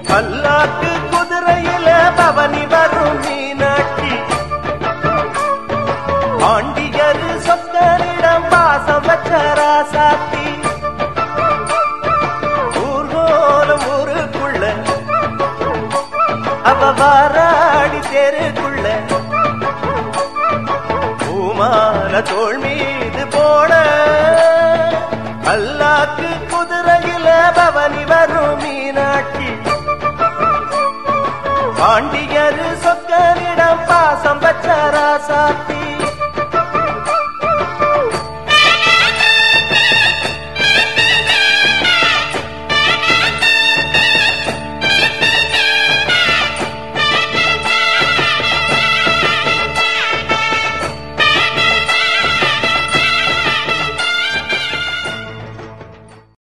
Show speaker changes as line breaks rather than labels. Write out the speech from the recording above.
பல்லாக்கு குதிரையில பவனி வரும் மீனாட்சி பாண்டியர் சொக்கரிடம் பாசம் வச்ச ராசாத்தி ஊர்கோலம் ஊருக்குள்ள அவ வாராடி தெருக்குள்ள பூமால தோள் மீது போட பல்லாக்கு குதிரையில பவனி வரும் மீனாட்சி பாண்டியர் சொக்கரிடம் பாசம் வச்ச ராசாத்தி